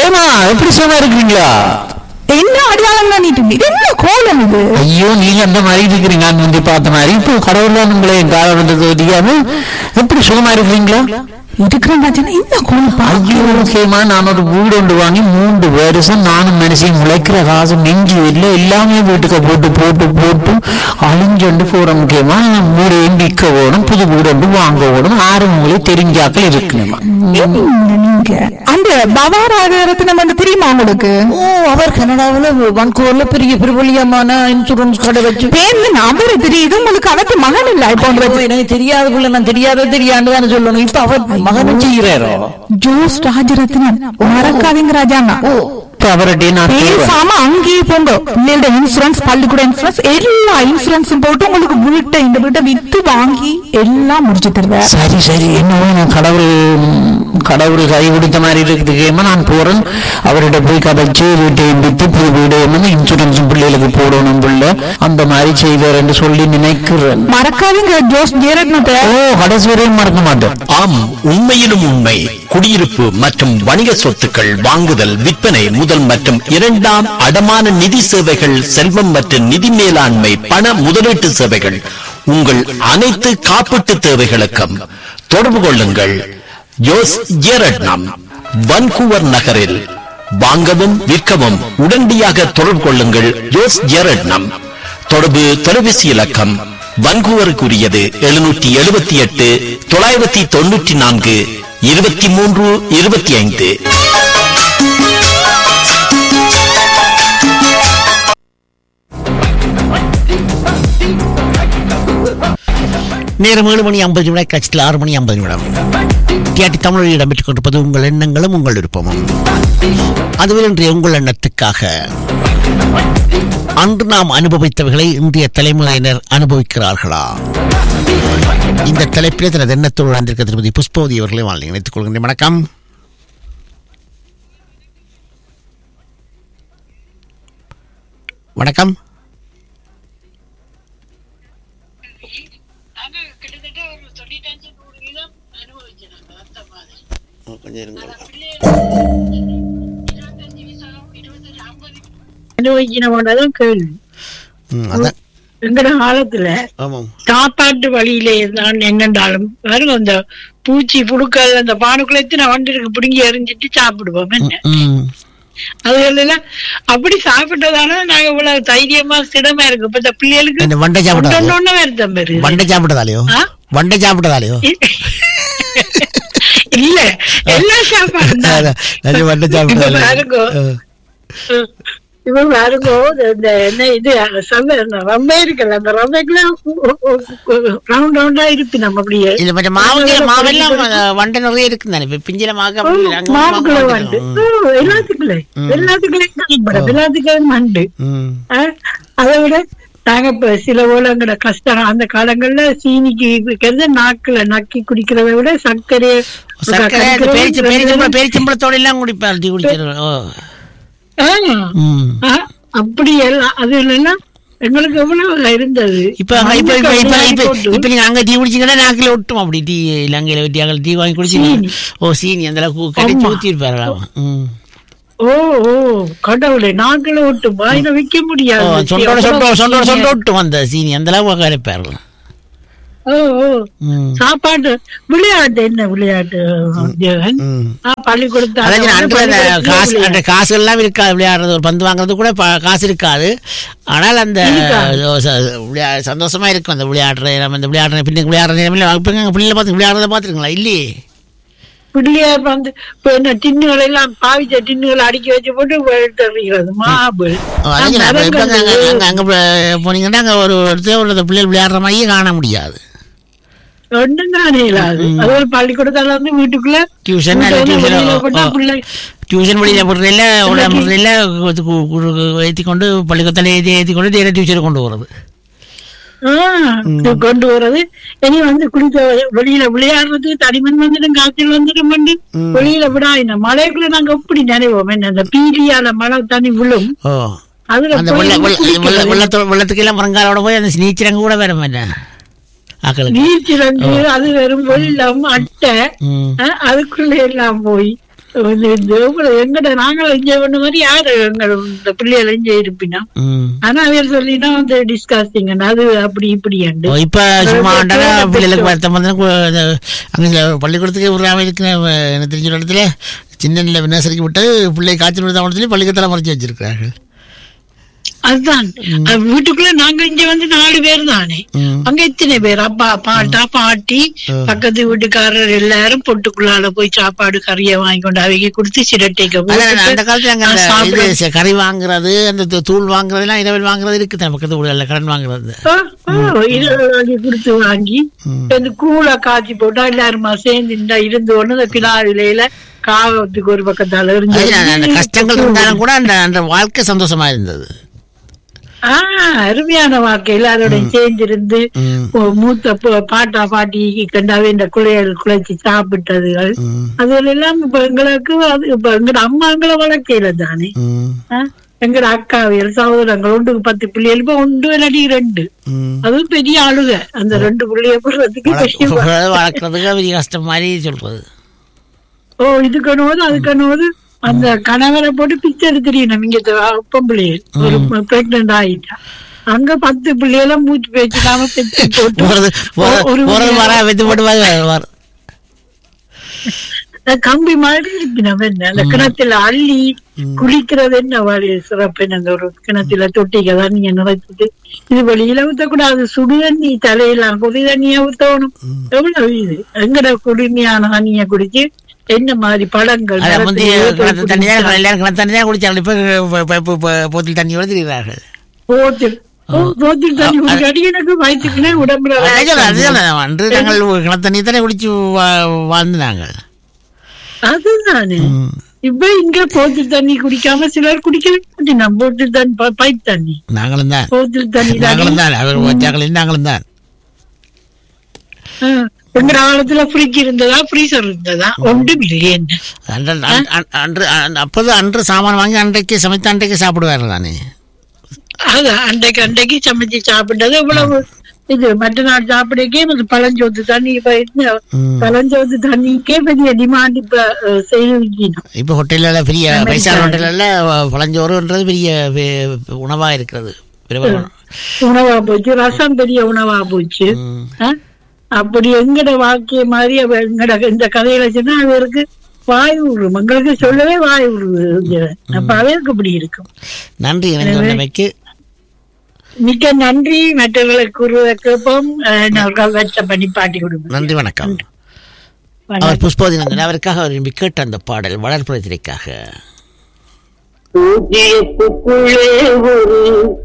ஹேமா எப்படி சும்மா இருக்கிறீங்களா என்ன அடையாளம் பண்ணிட்டு இது என்ன கோலம் இது ஐயோ நீங்க அந்த மாதிரி இருக்கிறீங்க நான் வந்து பார்த்த மாதிரி இப்போ கடவுள்ல உங்களை கால வந்தது தெரியாம எப்படி சுகமா இருக்கிறீங்களா இருக்கிறேன் ராஜா என்ன கோலம் பா ஐயோ ஹேமா நான் ஒரு வீடு ஒன்று வாங்கி மூன்று வருஷம் நானும் மனுஷன் முளைக்கிற காசு நெஞ்சு இல்லை எல்லாமே வீட்டுக்கு போட்டு போட்டு போட்டு அழிஞ்சொண்டு போற முக்கியமா வீடு விற்க ஓடும் புது வீடு ஒன்று வாங்க ஓடும் ஆறு மூலை தெரிஞ்சாக்கள் இருக்கணுமா என்ன நீங்க அந்த பவாராக ரத்னம் வந்து தெரியுமா உங்களுக்கு ஓ அவர் கனடாவில் வன்கூர்ல பெரிய பிரபலியமான இன்சூரன்ஸ் கடை வச்சு பேர்ல நம்பர் தெரியுது உங்களுக்கு அவத்து மகன் இல்ல இப்போ ஐயோ, எனக்கு தெரியாத புள்ள நான் தெரியாத தெரியாண்டு தானே சொல்லணும் இப்ப அவர் மகனும் செய்கிறாரோ ஜோஸ் ராஜரத்னம் மறக்காதீங்க ராஜாண்ணா இப்ப அவர்கிட்ட நான் கேட்பேன். பேசாம அங்கேயே போங்க பிள்ளையோட இன்சூரன்ஸ் பள்ளிக்கூட இன்சூரன்ஸ் எல்லா இன்சூரன்ஸும் போட்டு உங்களுக்கு வீட்டை இந்த வீட்டை வித்து வாங்கி எல்லாம் முடிச்சு தருவேன் சரி சரி என்னவோ நான் கடவுள் கடவுள் கை பிடித்த மாதிரி இருக்குது கேம நான் போறேன் அவர்கிட்ட போய் கதைச்சு வீட்டை வித்து புது வீடு என்னமோ இன்சூரன்ஸ் பிள்ளைகளுக்கு போடணும் பிள்ளை அந்த மாதிரி செய்வார் என்று சொல்லி நினைக்கிறேன் மறக்காதீங்க ஜோஸ் ஜெயரத்னத்தை ஓ கடைசி வரையும் மறக்க மாட்டேன் ஆம் உண்மையிலும் உண்மை குடியிருப்பு மற்றும் வணிக சொத்துக்கள் வாங்குதல் விற்பனை முதல் மற்றும் இரண்டாம் அடமான நிதி சேவைகள் செல்வம் மற்றும் நிதி மேலாண்மை பண முதலீட்டு சேவைகள் உங்கள் அனைத்து காப்பீட்டு தேவைகளுக்கும் தொடர்பு கொள்ளுங்கள் ஜோஸ் ஜேரட்னம் வன்கூவர் நகரில் வாங்கவும் விற்கவும் உடனடியாக தொடர்பு கொள்ளுங்கள் ஜோஸ் ஜேரட்னம் தொடர்பு தொலைபேசி இலக்கம் வன்கூவருக்குரியது எழுநூற்றி எழுபத்தி எட்டு தொள்ளாயிரத்தி தொண்ணூற்றி நான்கு இருபத்தி மூன்று இருபத்தி ஐந்து நேரம் ஏழு மணி ஐம்பது நிமிடம் கட்சியில் ஆறு மணி ஐம்பது நிமிடம் கேட்டி தமிழில் இடம்பெற்றுக் கொண்டிருப்பது உங்கள் எண்ணங்களும் உங்கள் விருப்பமும் அதுவே இன்றைய உங்கள் எண்ணத்துக்காக அன்று நாம் அனுபவித்தவைகளை இன்றைய தலைமுறையினர் அனுபவிக்கிறார்களா இந்த தலைப்பிலே தனது எண்ணத்தோடு வந்திருக்க திருப்பதி புஷ்பவதி அவர்களை வாழ்ந்து இணைத்துக் கொள்கின்றேன் வணக்கம் வணக்கம் நாங்க கிட்டத்தட்ட ஒரு தொண்ணூத்தஞ்சு நூறு வீதம் அனுபவிச்சிருந்தாங்க அந்த மாதிரி கொஞ்சம் இருங்க இருபத்தஞ்சு வீதம் இருபத்தஞ்சு ஐம்பது அனுபவிக்கணும்ன்றதும் கேள்வி ம், அதான் எங்கட காலத்துல ஆமாம் சாப்பாட்டு வழியிலே தான் எங்கண்டாலும் பாருங்க அந்த பூச்சி புழுக்கள் அந்த பானுக்குள்ள எத்தனை வண்டிருக்கு பிடுங்கி எறிஞ்சிட்டு சாப்பிடுவோம் என்ன ம் அதுகள் எல்லாம் அப்படி சாப்பிட்டதால நாங்க இவ்வளவு தைரியமா சிடமா இருக்கு இப்ப இந்த பிள்ளைகளுக்கு இந்த வண்டை சாப்பிடாதோ ஒண்ணொண்ணு வருத்தம் பெறுது வண்டை சாப்பிட்டதாலையோ ஆ? வண்டை சாப்பிட்டதாலையோ இல்ல எல்லா சாப்பாடும் தான். அதான், அது வண்டை இப்ப சாப்பிட்டதாலையோ பாருங்க ஆ. இப்ப பாருங்க இந்த என்ன இது சந்தை ரொம்ப இருக்குல்ல அந்த ரொம்பக்குள்ள ரவுண்ட் ரவுண்டா இருக்கு நம்ம அப்படியே இது மற்ற மாவுக்கு மாவெல்லாம் அஹ், வண்டை நிறைய இருக்கு தானே இப்ப பிஞ்சில மாக்க அப்படி அங்க மாவுக்குள்ள மாவு வந்து வந்துடும். எல்லாத்துக்குள்ளே எல்லாத்துக்குள்ளே எல்லாத்துக்குள்ளே மண்டு ம். ஆ, அதை விட நாங்க இப்ப சில ஊழங்கட கஷ்டம் அந்த காலங்கள்ல சீனிக்கு விற்கிறது நாக்குல நக்கி குடிக்கிறத விட சர்க்கரை சர்க்கரை அது பேரிச்ச- பேரிச்சம்பழம் பேரிச்சம்பழத்தோட எல்லாம் குடிப்பார் டீ குடிக்கிறது ஓ ஆ, ம். ஆ, அப்படி எல்லாம் அது இல்லைன்னா எங்களுக்கு எவ்வளவு இருந்தது இப்ப அங்க- இப்ப இப்ப இப்ப இப்ப போட்டு, இப்ப நீங்க அங்க டீ குடிச்சீங்கன்னா நாக்கில ஒட்டும் அப்படி டீ இலங்கையில வெட்டி அங்க டீ வாங்கி குடிச்சீங்க சீனி. ஓ சீனி அந்த அளவுக்கு கடிச்சு ஆமா. ஊத்தி இருப்பாரு ம் ஓ ஓ கடவுளே நாக்களை விட்டு வாயில வைக்க ஓ, முடியாது சொண்டோட சொண்டோ எவ்வளவு சொண்டோட சீனியா- சொண்டோ ஒட்டும் அந்த சீனி அந்த அளவுக்கு கரைப்பாரு ஓ ஓ ம் சாப்பாடு விளையாட்டு என்ன விளையாட்டு ஜெகன் ம் ஆ, பள்ளிக்கூடத்து அதாவது அந்த அன்று அந்த பள்ளிக்கூடத்துல காசு அந்த விளையாட்டு. காசு எல்லாம் இருக்காது விளையாடுறது ஒரு பந்து வாங்குறது கூட ப- காசு இருக்காது ஆனால் அந்த இருக்காது. ச- விளையா- சந்தோஷமா இருக்கும் அந்த விளையாடுற நம்ம இந்த விளையாடுற பின்ன விளையாடுற நேரமில்ல இப்போ எங்கள் பிள்ளைல பார்த்து விளையாடுறத பார்த்துருங்களா இல்லையே பிள்ளையார் வந்து இப்ப என்ன டின்னுகள் எல்லாம் பாவிச்ச டின்னுகளை அடுக்கி வச்சு போட்டு விளையாடுறது மாபிள் ஓ, அதான் சொல்றேன். அப்ப இப்ப அங்க அங்க அங்க போ- போனீங்கன்னா அங்க ஒரு இடத்துல ஒரு அந்த பிள்ளைகள் விளையாடுற மாதிரியே காண முடியாது ஒன்றும் தானே இல்லாது அது ஒரு பள்ளிக்கூடத்தால வந்து வீட்டுக்குள்ள டியூஷன் வீட்டுல வந்து டியூஷன் வெளியில போட்டா பிள்ளை டியூஷன் வெளியில போடுறதில்ல உள்ள போடுறதில்ல ஏற்றி கொண்டு பள்ளிக்கூடத்தில் ஏற்றி ஏற்றி கொண்டு நேராக டியூஷன் கொண்டு போகிறது ஆ, இது கொண்டு வர்றது இனி வந்து குளிக்க வெளியில விளையாடுறது தனிமன் வந்துடும் காய்ச்சல் வந்துடும் பண்ணி வெளியில விடா இந்த மழைக்குள்ள நாங்க எப்படி நினைவோம் என்ன அந்த பீலியால மழை தண்ணி விழும் ஓ அதுல அந்த போய் வெள்ள நம்ம வெள்ள வெள்ள குளிக்கிறது. வெள்ளத்தோட வெள்ளத்துக்கு எல்லாம் முருங்காலோட போய் அந்த நீச்சரங்க கூட வர மாட்டேன் ஆக்களுக்கு நீர்ச்சிலங்கு அது வெறும் வெள்ளம் அட்டை ம் ஆ, அதுக்குள்ள எல்லாம் போய் இந்த- இந்த எவ்வளவு எங்கட நாங்களும் என்ஜாய் பண்ண மாதிரி யாரு எங்க இந்த பிள்ளைகள் என்ஜாய் இருப்பினா ம். ஆனா அவர் சொல்லினா வந்து டிஸ்காஸ்டிங் அது அப்படி இப்படி ஓ, இப்ப சும்மா ஆண்டாங்க பிள்ளைகளுக்கு வருத்தம் வந்து அங்க சில பள்ளிக்கூடத்துக்கு விடாம இருக்கிற அஹ், எனக்கு தெரிஞ்ச ஒரு இடத்துல சின்ன நில விநாசரிக்கு விட்டு பிள்ளை காய்ச்சல் விடுதான் சொல்லி பள்ளிக்கூடத்தில் மறைச்சு வச்சிருக்கிறார்கள் அதுதான் அது வீட்டுக்குள்ள நாங்க இங்க வந்து நாலு பேர் தானே ம். அங்க எத்தனை பேர் அப்பா பாட்டா பாட்டி பக்கத்து வீட்டுக்காரர் எல்லாரும் பொட்டுக்குள்ளால போய் சாப்பாடு கறியை வாங்கி கொண்டு அவங்க கொடுத்து சிரட்டைக்கு அதான் அந்த காலத்துல அங்க அந்த நான் இது சாப்பிட- ச- கறி வாங்குறது அந்த து- தூள் வாங்குறதுலாம் இரவில் வாங்குறது இருக்குது நம்ம பக்கத்து ஊர்ல கடன் வாங்குறது ஆ, ஆ, இருபது வாங்கி கொடுத்து வாங்கி இந்த கூழ காய்ச்சி போட்டா எல்லாருமா சேர்ந்து இந்த இருந்து ஒண்ணு இந்த கிலா இலையில காவத்துக்கு ஒரு பக்கத்தால இருந்து அது அந்த கஷ்டங்கள் இருந்தாலும் கூட அந்த அந்த வாழ்க்கை சந்தோஷமா இருந்தது ஆஹ் அருமையான வாழ்க்கை எல்லாரோட சேர்ந்து இருந்து ம். ஓ, மூத்த ப- பாட்டா பாட்டி கண்டாவே இந்த குளையல் குழைச்சி சாப்பிட்டதுகள் ம். அதுல எல்லாம் இப்ப எங்களுக்கு அது இப்ப எங்கட அம்மா எங்களை வளர்க்கையில தானே ம். ஆ? எங்கட அக்காவியல் சகோதரங்கள் ஒன்றுக்கு பத்து பிள்ளைகள் இப்ப ஒன்று இல்லாட்டி ரெண்டு ம். அதுவும் பெரிய ஆளுக அந்த ரெண்டு பிள்ளைய போடுறதுக்கு பெரிய வா- வளர்க்க- வளர்க்கறதுக்கு பெரிய கஷ்டம் மாதிரி சொல்றது ஓ இது கணுவது அது கணுவது அந்த கணவரை போட்டு பிச்சை எடுத்துறீங்க இங்க பொம்பளைகள் ஒரு பிரெக்னன்ட் ஆயிட்டா அங்க பத்து பிள்ளைகள மூச்சு பேச்சுக்காம பெற்று போட்டு போறது போறது- ஒரு போறது வர வெத்து போட்டு வர- வர கம்பி மாதிரி இருக்கு நம்ம என்ன அந்த கிணத்துல அள்ளி குளிக்கிறது என்ன வழி சிறப்பு என்ன, அந்த ஒரு கிணத்துல தொட்டிக்க தான் நீங்க நினைச்சிட்டு இது வெளியில ஊத்தக்கூடாது சுடு தண்ணி தலையெல்லாம் கொதி தண்ணியா ஊத்தணும் எவ்வளவு இது எங்கட குடிமையான தண்ணிய குடிச்சு என்ன மாதிரி பழங்கள் அதை வந்து மரத்துல போய் கிணத்து தண்ணி தான் குடிச்சா- எல்லாரும் கிணத்து தண்ணி தான் குடிச்சாங்க இப்ப ப- ப- ப- ப- போத்தில் தண்ணியோட திரிகிறார்கள் போத்தில் ஓ, போத்தில் தண்ணி குடிக்காட்டி எனக்கு வயிற்றுக்குள்ளே உடம்புல அதுதான் சொல்றேன், வேலை அதுதான் நான் அன்று நாங்கள் கிணத்து தண்ணி தானே குடிச்சு வா- வாழ்ந்து நாங்கள் அதுதானே ம். இப்ப இங்க போத்தில் தண்ணி குடிக்காம சிலர் குடிக்கவே மாட்டேன் போத்தில் தண்ணி ப- பைப் தண்ணி நாங்களும் தான் போத்தில் தண்ணி நாங்களும் தானே தான் அவர் வச்சாக்கள் நாங்களும் தான் ஆ, எங்க காலத்துல ஃப்ரிட்ஜ் இருந்ததா ஃப்ரீசர் இருந்ததா ஒன்றும் இல்லையே என்ன அன்று அன்று- அன்று- அன்று அன்று- அப்போது அன்று சாமான் வாங்கி அன்றைக்கு சமைத்து அன்றைக்கு சாப்பிடுவார்கள் தானே அது அன்றைக்கு அன்றைக்கு சமைச்சு சாப்பிட்டது இவ்வளவு இது மற்ற நாள் சாப்பிடக்கே இது பழஞ்சோத்து தண்ணி இப்ப இந்த ம். பழஞ்சோத்து தண்ணிக்கே பெரிய டிமாண்ட் இப்ப அஹ், செய்து வைக்கணும் இப்போ ஹோட்டலில் பெரிய சமைச்சு பைசா ஹோட்டலில் பழஞ்சோறுன்றது பெரிய வே- உணவா இருக்கிறது பிரபலம். உணவா போச்சு ரசம் பெரிய உணவா போச்சு ம். ஆ? அப்படி எங்கட வாழ்க்கை மாதிரி அவ எங்கட இந்த கதையில சொன்னா அவருக்கு வாய் விடுறோம் எங்களுக்கு சொல்லவே வாய் விடுறது அப்ப அவருக்கு இப்படி இருக்கும் நன்றி எனக்கு வந்தமைக்கு மிக்க நன்றி மற்றவர்களுக்கு கூறுவதை கேட்போம் அஹ், நான் வெச்ச பண்ணி பாட்டி கொடுங்க நன்றி வணக்கம் வணக்கம். அவர் புஷ்போதினந்தன் அவருக்காக அவர் விரும்பி கேட்ட அந்த பாடல் வளர்ப்புறத்திற்காக பூஜ்ஜியத்துக்குள்ளே ஒரு